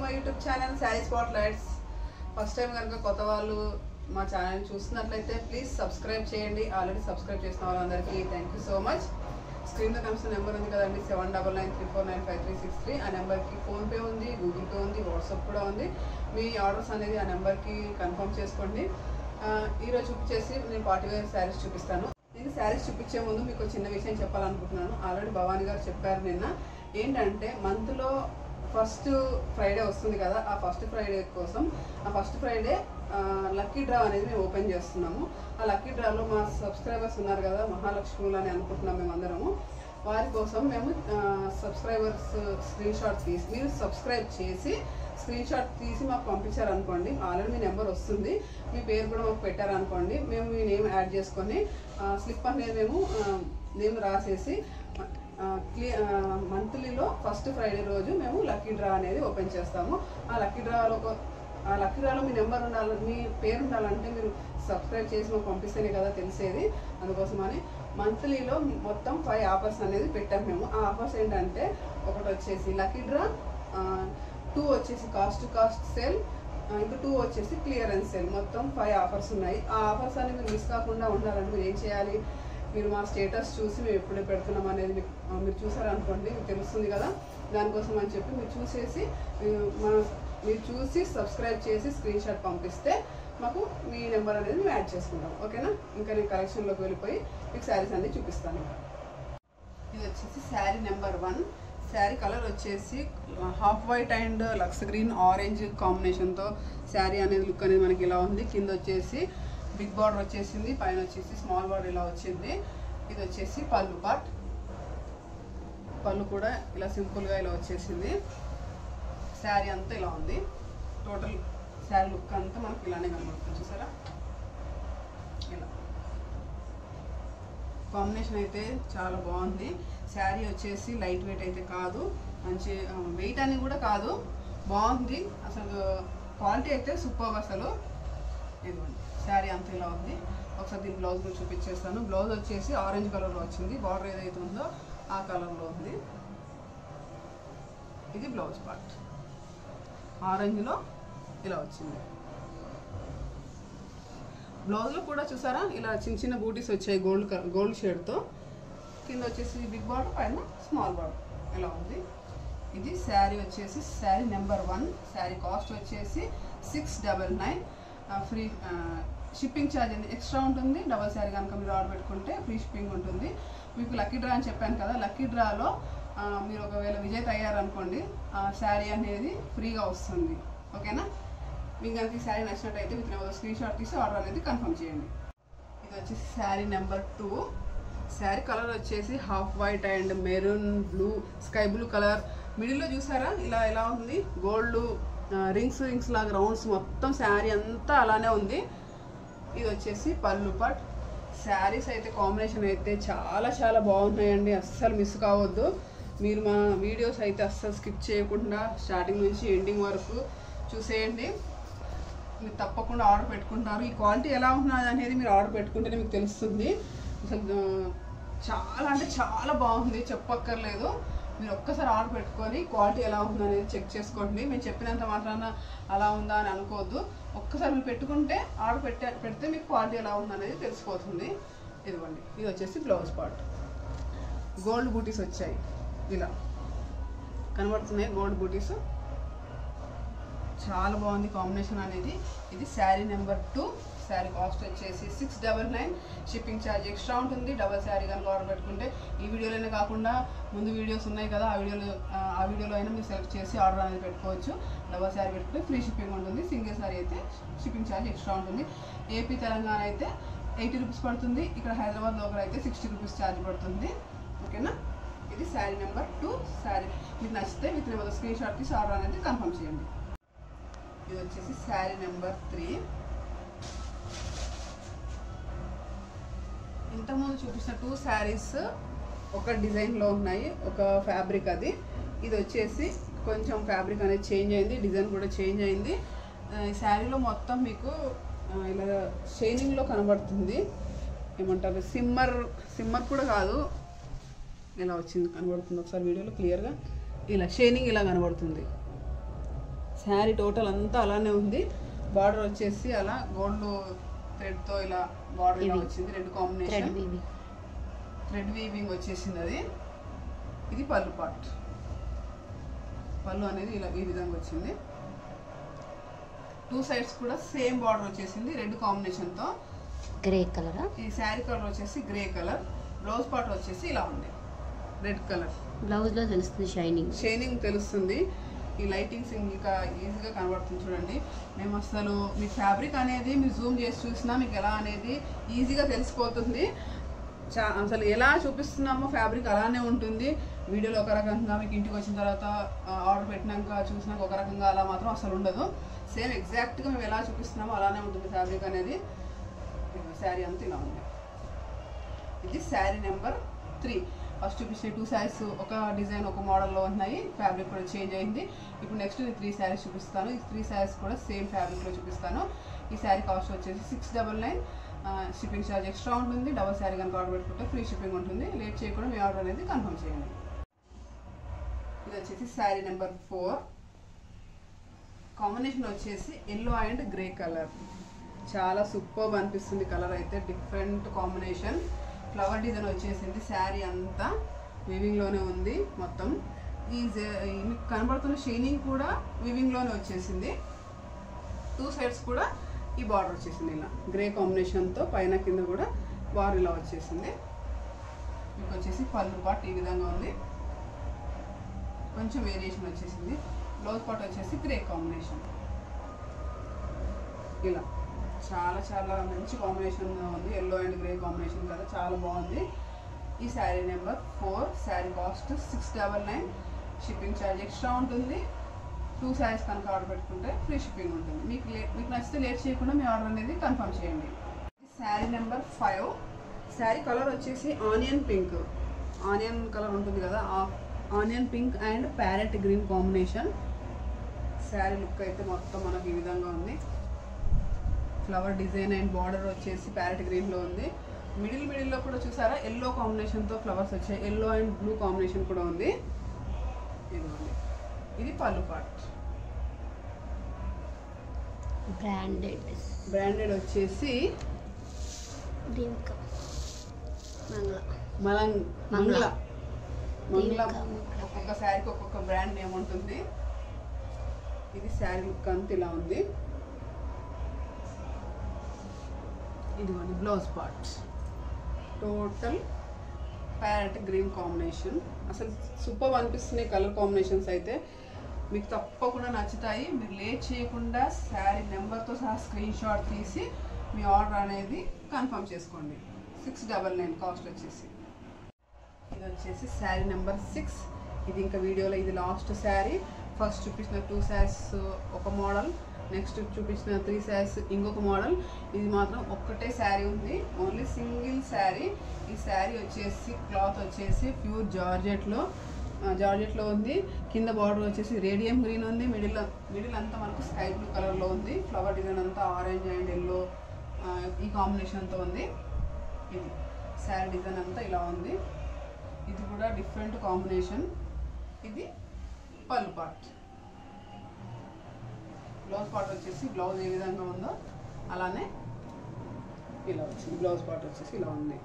My YouTube channel sari spot lights first time కనుక కొత్త వాళ్ళు మా ఛానల్ చూస్తున్నట్లయితే ప్లీజ్ సబ్స్క్రైబ్ చేయండి ఆల్రెడీ సబ్స్క్రైబ్ చేసిన వాళ్ళందరికీ thank you so much screen మీద కనిపిస్తున్న నెంబర్ ఉంది కదండి seven double nine three four nine five three six three ఆ నెంబర్కి ఫోన్పే ఉంది గూగుల్ పే ఉంది వాట్సాప్ కూడా ఉంది మీ ఆర్డర్స్ అనేది ఆ నెంబర్కి కన్ఫర్మ్ చేసుకోండి ఆ, ఈరోజు చూపించేసి నేను పార్టీ వేర్ శారీస్ చూపిస్తాను నేను శారీస్ చూపించే ముందు మీకు ఒక చిన్న విషయం చెప్పాలనుకుంటున్నాను ఆల్రెడీ భవానీ గారు చెప్పారు నిన్న ఏంటంటే మంత్లో ఫస్ట్ ఫ్రైడే వస్తుంది కదా ఆ ఫస్ట్ ఫ్రైడే కోసం ఆ ఫస్ట్ ఫ్రైడే లక్కీ డ్రా అనేది మేము ఓపెన్ చేస్తున్నాము ఆ లక్కీ డ్రాలో మా సబ్స్క్రైబర్స్ ఉన్నారు కదా మహాలక్ష్ములు అని అనుకుంటున్నాం మేము అందరము వారి కోసం మేము సబ్స్క్రైబర్స్ స్క్రీన్ షాట్ తీసి మీరు సబ్స్క్రైబ్ చేసి స్క్రీన్ షాట్ తీసి మాకు పంపించారనుకోండి ఆల్రెడీ మీ నెంబర్ వస్తుంది మీ పేరు కూడా మాకు పెట్టారనుకోండి మేము మీ నేమ్ యాడ్ చేసుకొని స్లిప్ అనేది మేము నేమ్ రాసేసి క్లియర్ మంత్లీలో ఫస్ట్ ఫ్రైడే రోజు మేము లక్కీ డ్రా అనేది ఓపెన్ చేస్తాము ఆ లక్కీ డ్రాలో ఒక- ఆ లక్కీ డ్రాలో మీ నెంబర్ ఉండాలి మీ పేరు ఉండాలంటే మీరు సబ్స్క్రైబ్ చేసి మాకు పంపిస్తేనే కదా తెలిసేది అందుకోసమని మంత్లీలో మొత్తం ఫైవ్ ఆఫర్స్ అనేది పెట్టాం మేము ఆ ఆఫర్స్ ఏంటంటే ఒకటి వచ్చేసి లక్కీ డ్రా టూ వచ్చేసి కాస్ట్ టు కాస్ట్ సేల్ ఇంకా టూ వచ్చేసి క్లియరెన్స్ సేల్ మొత్తం ఫైవ్ ఆఫర్స్ ఉన్నాయి ఆ ఆఫర్స్ అనేవి మీరు మిస్ కాకుండా ఉండాలంటే మీరు ఏం చేయాలి మీరు మా స్టేటస్ చూసి మేము ఎప్పుడే పెడుతున్నాం అనేది మీకు ఆ, మీరు చూసారనుకోండి మీకు తెలుస్తుంది కదా దానికోసం అని చెప్పి మీరు చూసేసి మీరు మా మీరు చూసి సబ్స్క్రైబ్ చేసి స్క్రీన్ షాట్ పంపిస్తే మాకు మీ నెంబర్ అనేది మేము యాడ్ చేసుకుంటాం ఓకేనా ఇంకా నేను కలెక్షన్లోకి వెళ్ళిపోయి మీకు శారీస్ అన్ని చూపిస్తాను ఇది వచ్చేసి sari number one sari colour వచ్చేసి హాఫ్ వైట్ అండ్ లక్స్ గ్రీన్ ఆరెంజ్ కాంబినేషన్తో శారీ అనేది లుక్ అనేది మనకి ఇలా ఉంది కింద వచ్చేసి బిగ్ బార్డర్ వచ్చేసింది పైన వచ్చేసి స్మాల్ బార్డర్ ఇలా వచ్చింది ఇది వచ్చేసి పళ్ళు పార్ట్ పళ్ళు కూడా ఇలా సింపుల్గా ఇలా వచ్చేసింది శారీ అంతా ఇలా ఉంది టోటల్ శారీ లుక్ అంతా మనకి ఇలానే కనబడుతుంది చూసారా ఇలా కాంబినేషన్ అయితే చాలా బాగుంది శారీ వచ్చేసి లైట్ వెయిట్ అయితే కాదు మంచి వెయిట్ అని కూడా కాదు బాగుంది అసలు క్వాలిటీ అయితే సూపర్ అసలు ఇదిగోండి శారీ అంత ఇలా ఉంది ఒకసారి దీని బ్లౌజ్ కూడా చూపించేస్తాను బ్లౌజ్ వచ్చేసి ఆరెంజ్ కలర్లో వచ్చింది బార్డర్ ఏదైతే ఉందో ఆ కలర్లో ఉంది ఇది బ్లౌజ్ పార్ట్ ఆరెంజ్లో ఇలా వచ్చింది బ్లౌజ్లో కూడా చూసారా ఇలా చిన్న చిన్న బూటీస్ వచ్చాయి గోల్డ్ గోల్డ్ షేడ్తో కింద వచ్చేసి బిగ్ బార్డర్ పైన స్మాల్ బార్డర్ ఇలా ఉంది ఇది శారీ వచ్చేసి sari number one sari cost వచ్చేసి six double nine free shipping charge అనేది ఎక్స్ట్రా ఉంటుంది డబల్ శారీ కనుక మీరు ఆర్డర్ పెట్టుకుంటే ఫ్రీ షిప్పింగ్ ఉంటుంది మీకు లక్కీ డ్రా అని చెప్పాను కదా లక్కీ డ్రాలో మీరు ఒకవేళ విజేత అయ్యారనుకోండి ఆ శారీ అనేది ఫ్రీగా వస్తుంది ఓకేనా మీకు కనుక ఈ శారీ నచ్చినట్టయితే విత్ స్క్రీన్ షాట్ తీసి ఆర్డర్ అనేది కన్ఫర్మ్ చేయండి ఇది వచ్చేసి sari number two sari colour వచ్చేసి half white and maroon blue sky blue colour మిడిల్లో చూసారా ఇలా ఎలా ఉంది గోల్డ్ రింగ్స్ రింగ్స్ లాగా రౌండ్స్ మొత్తం శారీ అంతా అలానే ఉంది ఇది వచ్చేసి పళ్ళు పట్ శారీస్ అయితే కాంబినేషన్ అయితే చాలా చాలా బాగున్నాయండి అస్సలు మిస్ కావద్దు మీరు మా వీడియోస్ అయితే అస్సలు స్కిప్ చేయకుండా స్టార్టింగ్ నుంచి ఎండింగ్ వరకు చూసేయండి మీరు తప్పకుండా ఆర్డర్ పెట్టుకుంటారు ఈ క్వాలిటీ ఎలా ఉన్నది అనేది మీరు ఆర్డర్ పెట్టుకుంటేనే మీకు తెలుస్తుంది అసలు ఆ, చాలా అంటే చాలా బాగుంది చెప్పక్కర్లేదు మీరు ఒక్కసారి ఆర్డర్ పెట్టుకొని క్వాలిటీ ఎలా ఉంది అనేది చెక్ చేసుకోండి మేము చెప్పినంత మాత్రాన అలా ఉందా అని అనుకోవద్దు ఒక్కసారి మీరు పెట్టుకుంటే ఆర్డర్ పెట్టే పెడితే మీకు క్వాలిటీ ఎలా ఉంది అనేది తెలిసిపోతుంది ఇదిగోండి ఇది వచ్చేసి బ్లౌజ్ పార్ట్ గోల్డ్ బూటీస్ వచ్చాయి ఇలా కనబడుతున్నాయి గోల్డ్ బూటీస్ చాలా బాగుంది కాంబినేషన్ అనేది ఇది sari number two sari cost వచ్చేసి six double nine shipping charge extra ఉంటుంది డబల్ శారీ కనుక ఆర్డర్ పెట్టుకుంటే ఈ వీడియోలోనే కాకుండా ముందు వీడియోస్ ఉన్నాయి కదా ఆ వీడియోలో ఆ, ఆ వీడియోలో అయినా మీరు సెలెక్ట్ చేసి ఆర్డర్ అనేది పెట్టుకోవచ్చు డబల్ శారీ పెట్టుకుంటే ఫ్రీ షిప్పింగ్ ఉంటుంది సింగిల్ శారీ అయితే షిప్పింగ్ ఛార్జ్ ఎక్స్ట్రా ఉంటుంది ఏపీ తెలంగాణ అయితే ఎయిటీ రూపీస్ పడుతుంది ఇక్కడ హైదరాబాద్ లోకల్ అయితే సిక్స్టీ రూపీస్ ఛార్జ్ పడుతుంది ఓకేనా ఇది శారీ నెంబర్ టూ శారీ మీకు నచ్చితే విత్ నెంబర్ స్క్రీన్ షాట్ తీసి ఆర్డర్ అనేది కన్ఫర్మ్ చేయండి ఇది వచ్చేసి శారీ నెంబర్ త్రీ ఇంతకుముందు చూపించిన టూ శారీస్ ఒక డిజైన్లో ఉన్నాయి ఒక ఫ్యాబ్రిక్ అది ఇది వచ్చేసి కొంచెం ఫ్యాబ్రిక్ అనేది చేంజ్ అయింది డిజైన్ కూడా చేంజ్ అయింది ఆ, ఈ శారీలో మొత్తం మీకు ఆ, ఇలా షైనింగ్లో కనబడుతుంది ఏమంటారు సిమ్మర్ సిమ్మర్ కూడా కాదు ఇలా వచ్చింది కనబడుతుంది ఒకసారి వీడియోలో క్లియర్గా ఇలా షైనింగ్ ఇలా కనబడుతుంది శారీ టోటల్ అంతా అలానే ఉంది బార్డర్ వచ్చేసి అలా గోల్డ్ థ్రెడ్తో ఇలా బార్డర్ ఇలా Weaving. వచ్చింది రెండు థ్రెడ్ కాంబినేషన్ వీవి థ్రెడ్ వీవింగ్ వచ్చేసింది అది ఇది పళ్ళు పార్ట్ పళ్ళు అనేది ఇలా ఈ విధంగా వచ్చింది టూ సైడ్స్ కూడా సేమ్ బార్డర్ వచ్చేసింది రెండు కాంబినేషన్తో గ్రే కలరా ఈ శారీ కలర్ వచ్చేసి గ్రే కలర్ బ్లౌజ్ పార్ట్ వచ్చేసి ఇలా ఉంది రెడ్ కలర్ బ్లౌజ్లో తెలుస్తుంది షైనింగ్ షైనింగ్ తెలుస్తుంది ఈ లైటింగ్స్ ఇంకా ఈజీగా కనబడుతుంది చూడండి మేము అసలు మీ ఫ్యాబ్రిక్ అనేది మీరు జూమ్ చేసి చూసినా మీకు ఎలా అనేది ఈజీగా తెలిసిపోతుంది చా అసలు ఎలా చూపిస్తున్నామో ఫ్యాబ్రిక్ అలానే ఉంటుంది వీడియోలో ఒక రకంగా మీకు ఇంటికి వచ్చిన తర్వాత ఆర్డర్ పెట్టినాక చూసినాక ఒక రకంగా అలా మాత్రం అసలు ఉండదు సేమ్ ఎగ్జాక్ట్గా మేము ఎలా చూపిస్తున్నామో అలానే ఉంటుంది ఫ్యాబ్రిక్ అనేది శారీ అంతా ఇలా ఉంది ఇది శారీ నెంబర్ త్రీ ఫస్ట్ చూపించిన టూ శారీస్ ఒక డిజైన్ ఒక మోడల్లో ఉన్నాయి ఫ్యాబ్రిక్ కూడా చేంజ్ అయింది ఇప్పుడు నెక్స్ట్ త్రీ శారీస్ చూపిస్తాను ఈ త్రీ శారీస్ కూడా సేమ్ ఫ్యాబ్రిక్లో చూపిస్తాను ఈ శారీ కాస్ట్ వచ్చేసి six double nine shipping charge extra ఉంటుంది డబల్ శారీ కనుక ఆర్డర్ పెట్టుకుంటే ఫ్రీ షిప్పింగ్ ఉంటుంది లేట్ చేయకుండా మీ ఆర్డర్ అనేది కన్ఫర్మ్ చేయండి ఇది వచ్చేసి శారీ నెంబర్ ఫోర్ కాంబినేషన్ వచ్చేసి ఎల్లో అండ్ గ్రే కలర్ చాలా సూపర్ అనిపిస్తుంది కలర్ అయితే డిఫరెంట్ కాంబినేషన్ ఫ్లవర్ డిజైన్ వచ్చేసింది శారీ అంతా వివింగ్లోనే ఉంది మొత్తం ఈ జె- ఈ మీకు కనబడుతున్న షైనింగ్ కూడా వివింగ్లోనే వచ్చేసింది టూ సైడ్స్ కూడా ఈ బార్డర్ వచ్చేసింది ఇలా గ్రే కాంబినేషన్తో పైన కింద కూడా బార్డర్ ఇలా వచ్చేసింది మీకు వచ్చేసి పళ్ళు పాట్ ఈ విధంగా ఉంది కొంచెం వేరియేషన్ వచ్చేసింది బ్లౌజ్ పాట్ వచ్చేసి గ్రే కాంబినేషన్ ఇలా చాలా చాలా మంచి కాంబినేషన్ ఉంది ఎల్లో అండ్ గ్రే కాంబినేషన్ కదా చాలా బాగుంది ఈ sari number four sari cost six double nine shipping charge extra ఉంటుంది టూ శారీస్ కనుక ఆర్డర్ పెట్టుకుంటే ఫ్రీ షిప్పింగ్ ఉంటుంది మీకు లే మీకు నచ్చితే లేట్ చేయకుండా మీ ఆర్డర్ అనేది కన్ఫర్మ్ చేయండి sari number five sari colour వచ్చేసి ఆనియన్ పింక్ ఆనియన్ కలర్ ఉంటుంది కదా ఆ onion pink and parrot green combination sari look అయితే మొత్తం మనకి ఈ విధంగా ఉంది ఫ్లవర్ డిజైన్ అండ్ బార్డర్ వచ్చేసి ప్యారెట్ గ్రీన్లో ఉంది మిడిల్ మిడిల్లో కూడా చూసారా ఎల్లో కాంబినేషన్తో ఫ్లవర్స్ వచ్చాయి ఎల్లో అండ్ బ్లూ కాంబినేషన్ కూడా ఉంది ఇదిగోండి ఇది పళ్ళు పార్ట్ బ్రాండెడ్ బ్రాండెడ్ వచ్చేసి దీవిక మంగళ మలంగ్ మంగళ. మంగళ మంగళ దీవిక మంగళ. ఒక్కొక్క శారీకి ఒక్కొక్క బ్రాండ్ నేమ్ ఉంటుంది ఇది శారీ లుక్ అంతా ఇలా ఉంది ఇదిగోండి blouse part total parrot green combination అసలు సూపర్ అనిపిస్తున్నాయి కలర్ కాంబినేషన్స్ అయితే మీకు తప్పకుండా నచ్చుతాయి మీరు లేట్ చేయకుండా శారీ నెంబర్తో సహా స్క్రీన్ షాట్ తీసి మీ ఆర్డర్ అనేది కన్ఫర్మ్ చేసుకోండి సిక్స్ డబల్ నైన్ కాస్ట్ వచ్చేసి ఇది వచ్చేసి శారీ నెంబర్ సిక్స్ ఇది ఇంకా వీడియోలో ఇది లాస్ట్ శారీ ఫస్ట్ చూపించిన టూ శారీస్ ఒక మోడల్ నెక్స్ట్ చూపించిన త్రీ శారీస్ ఇంకొక మోడల్ ఇది మాత్రం ఒక్కటే శారీ ఉంది ఓన్లీ సింగిల్ శారీ ఈ శారీ వచ్చేసి క్లాత్ వచ్చేసి ప్యూర్ జార్జెట్లో జార్జెట్లో ఉంది కింద బార్డర్ వచ్చేసి రేడియం గ్రీన్ ఉంది మిడిల్ మిడిల్ అంతా మనకు స్కై బ్లూ కలర్లో ఉంది ఫ్లవర్ డిజైన్ అంతా ఆరెంజ్ అండ్ ఎల్లో ఈ కాంబినేషన్తో ఉంది ఇది శారీ డిజైన్ అంతా ఇలా ఉంది ఇది కూడా డిఫరెంట్ కాంబినేషన్ ఇది పళ్ళు పార్ట్ బ్లౌజ్ పార్ట్ వచ్చేసి బ్లౌజ్ ఏ విధంగా ఉందో అలానే ఇలా వచ్చింది బ్లౌజ్ పార్ట్ వచ్చేసి ఇలా ఉంది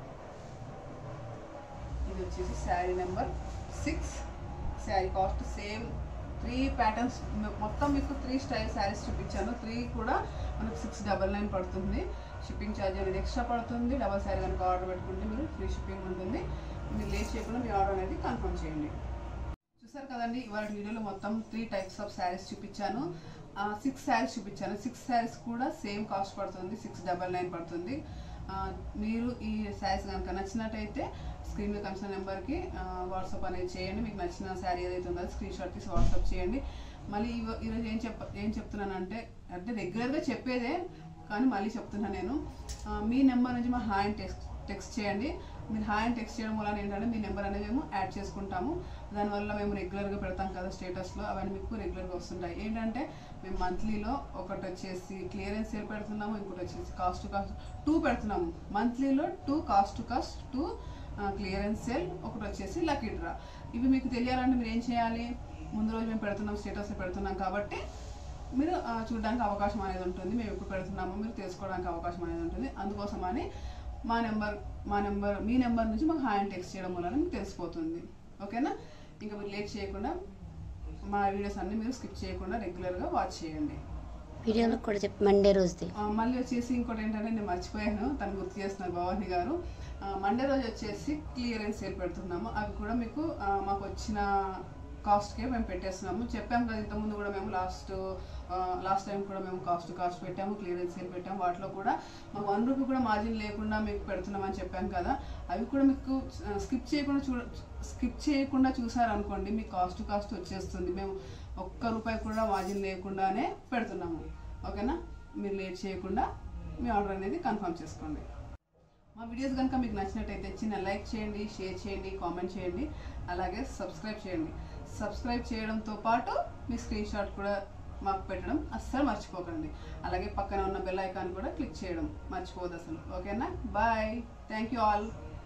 ఇది వచ్చేసి sari number six sari cost same three patterns మొత్తం మీకు త్రీ స్టైల్ శారీస్ చూపించాను త్రీ కూడా మనకు సిక్స్ డబల్ నైన్ పడుతుంది షిప్పింగ్ ఛార్జ్ అనేది ఎక్స్ట్రా పడుతుంది డబల్ శారీ కనుక ఆర్డర్ పెట్టుకుంటే మీరు ఫ్రీ షిప్పింగ్ ఉంటుంది మీరు లేట్ చేయకుండా మీ ఆర్డర్ అనేది కన్ఫర్మ్ చేయండి చూసారు కదండి ఇవాళ వీడియోలో మొత్తం త్రీ టైప్స్ ఆఫ్ శారీస్ చూపించాను సిక్స్ శారీస్ చూపించాను సిక్స్ శారీస్ కూడా సేమ్ కాస్ట్ పడుతుంది సిక్స్ డబల్ నైన్ పడుతుంది ఆ, మీరు ఈ శారీస్ కనుక నచ్చినట్టయితే స్క్రీన్ మీద కనిపిస్తున్న నెంబర్కి వాట్సాప్ అనేది చేయండి మీకు నచ్చిన శారీ ఏదైతే ఉందో స్క్రీన్ షాట్ తీసి వాట్సాప్ చేయండి మళ్ళీ ఇవ- ఈరోజు ఏం చెప్ప ఏం చెప్తున్నానంటే అంటే రెగ్యులర్గా చెప్పేదే కానీ మళ్ళీ చెప్తున్నా నేను ఆ, మీ నెంబర్ నుంచి మా హాయ్ టెక్స్ట్ టెక్స్ట్ చేయండి మీరు హాయ్ అని టెక్స్ట్ చేయడం వల్ల ఏంటంటే మీ నెంబర్ అనేది మేము యాడ్ చేసుకుంటాము దానివల్ల మేము రెగ్యులర్గా పెడతాం కదా స్టేటస్లో అవన్నీ మీకు రెగ్యులర్గా వస్తుంటాయి ఏంటంటే మేము మంత్లీలో ఒకటి వచ్చేసి క్లియరెన్స్ సేల్ పెడుతున్నాము ఇంకోటి వచ్చేసి కాస్ట్ టు కాస్ట్ టూ పెడుతున్నాము మంత్లీలో two cost to cost two clearance sale ఒకటి వచ్చేసి లక్కీ డ్రా ఇవి మీకు తెలియాలంటే మీరు ఏం చేయాలి ముందు రోజు మేము పెడుతున్నాం స్టేటస్ పెడుతున్నాం కాబట్టి మీరు ఆ, చూడడానికి అవకాశం అనేది ఉంటుంది మేము ఎప్పుడు పెడుతున్నామో మీరు తెలుసుకోవడానికి అవకాశం అనేది ఉంటుంది అందుకోసమని మా నెంబర్ మా నెంబర్ మీ నెంబర్ నుంచి మాకు హాయ్ అని టెక్స్ట్ చేయడం వలన మీకు తెలిసిపోతుంది ఓకేనా ఇంకా మీరు లేట్ చేయకుండా మా వీడియోస్ అన్ని మీరు స్కిప్ చేయకుండా రెగ్యులర్గా వాచ్ చేయండి వీడియోలో కూడా చెప్పి మండే రోజుది ఆ, మళ్ళీ వచ్చేసి ఇంకోటి ఏంటంటే నేను మర్చిపోయాను తను గుర్తు చేస్తున్నారు భవాని గారు ఆ, మండే రోజు వచ్చేసి క్లియరెన్స్ సేల్ పెడుతున్నాము అవి కూడా మీకు ఆ, మాకు వచ్చిన కాస్ట్కే మేము పెట్టేస్తున్నాము చెప్పాము కదా ఇంతకుముందు కూడా మేము లాస్ట్ లాస్ట్ టైం కూడా మేము కాస్ట్ కాస్ట్ పెట్టాము క్లియరెన్స్ సేల్ పెట్టాము వాటిలో కూడా మాకు వన్ రూపీ కూడా మార్జిన్ లేకుండా మీకు పెడుతున్నామని చెప్పాం కదా అవి కూడా మీకు స్కిప్ చేయకుండా చూడ స్కిప్ చేయకుండా చూసారనుకోండి మీకు కాస్ట్ కాస్ట్ వచ్చేస్తుంది మేము ఒక్క రూపాయి కూడా మార్జిన్ లేకుండానే పెడుతున్నాము ఓకేనా మీరు లేట్ చేయకుండా మీ ఆర్డర్ అనేది కన్ఫర్మ్ చేసుకోండి మా వీడియోస్ కనుక మీకు నచ్చినట్టయితే చిన్న లైక్ చేయండి షేర్ చేయండి కామెంట్ చేయండి అలాగే సబ్స్క్రైబ్ చేయండి సబ్స్క్రైబ్ చేయడంతో పాటు మీ స్క్రీన్ షాట్ కూడా మాకు పెట్టడం అస్సలు మర్చిపోకండి అలాగే పక్కన ఉన్న బెల్ ఐకాన్ కూడా క్లిక్ చేయడం మర్చిపోవద్దు అసలు ఓకేనా బాయ్ థ్యాంక్ యూ ఆల్